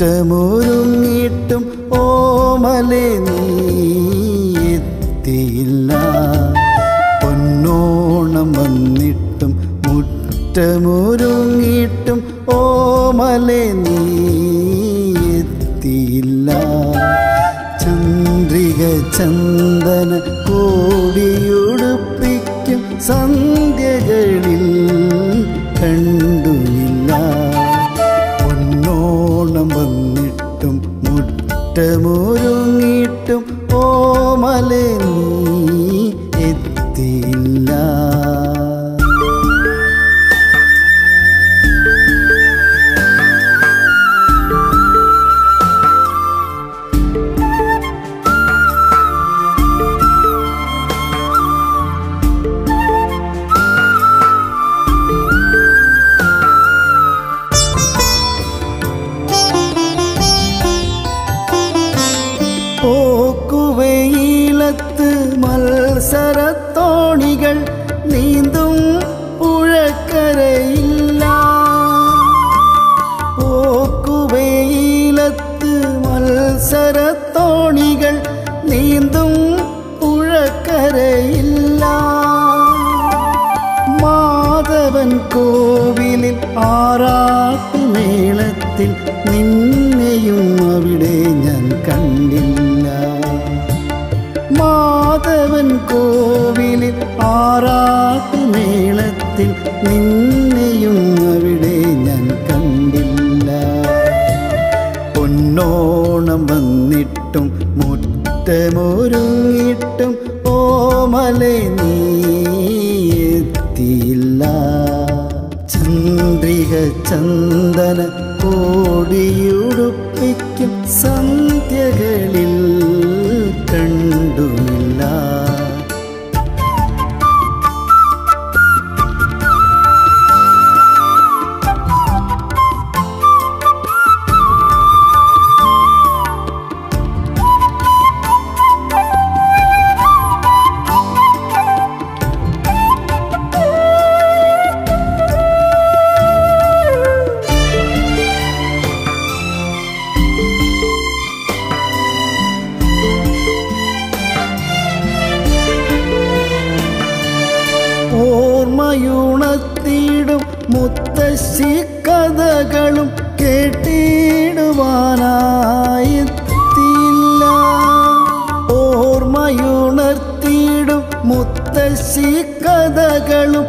മുറ്റമൊരുങ്ങിയിട്ടും ഓമലെ നീ എത്തിയില്ല പൊന്നോണം വന്നിട്ടും മുറ്റമൊരുങ്ങിയിട്ടും ഓമലെ നീ എത്തിയില്ല ചന്ദ്രിക ചന്ദന കോടിയുടുപ്പിക്കും സന്ധ്യകളിൽ കണ്ടുമില്ല പൊന്നോണം വന്നിട്ടും മുറ്റമൊരുങ്ങിയിട്ടും ഓമലെ നീ എത്തിയില്ല പോക്കുവെയിലത്ത് മത്സരത്തോണികൾ നീന്തും പുഴക്കരയില്ല പോക്കുവെയിലത്ത് മത്സരത്തോണികൾ നീന്തും പുഴക്കരയില്ല മാധവൻ കോവിലിൽ ആറാട്ടുമേളത്തിൽ നിന്നെയും അവിടെ ഞാൻ കണ്ടില്ല മാധവൻ കോവിലിൽ ആറാട്ടുമേളത്തിൽ നിന്നെയും അവിടെ ഞാൻ കണ്ടില്ല പൊന്നോണം വന്നിട്ടും മുറ്റമൊരുങ്ങിട്ടും ഓമലെ നീ എത്തിയില്ല ചന്ദ്രിക ചന്ദന കോടിയുടുപ്പിക്കും സന്ധ്യകളിൽ കണ്ടുമില്ല ഓർമ്മയുണത്തിടും മുത്തശ്ശി കഥകളും കേട്ടിടുവാനായെത്തിയില്ല ഓർമ്മയുണർത്തിടും മുത്തശ്ശി കഥകളും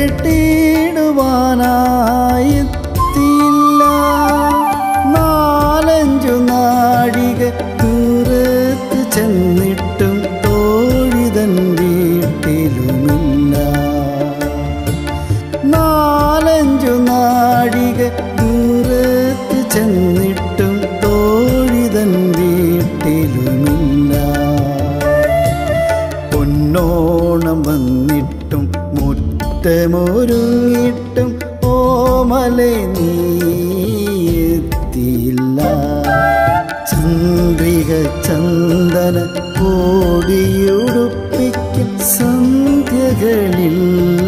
കേട്ടിടുവാനായെത്തിയില്ല നാലഞ്ചു നാഴിക ദൂരത്ത് ചെന്നിട്ടും തോഴിതൻ വീട്ടിലുമില്ല നാലഞ്ചു നാഴിക ദൂരത്ത് ചെന്നിട്ടും തോഴിതൻ വീട്ടിലുമില്ല പൊന്നോണം വന്നിട്ടും മുറ്റമൊരുങ്ങിട്ടും ഓമലെ നീ എത്തിയില്ല ചന്ദ്രിക ചന്ദന കോടിയുടുപ്പിക്കും സന്ധ്യകളിൽ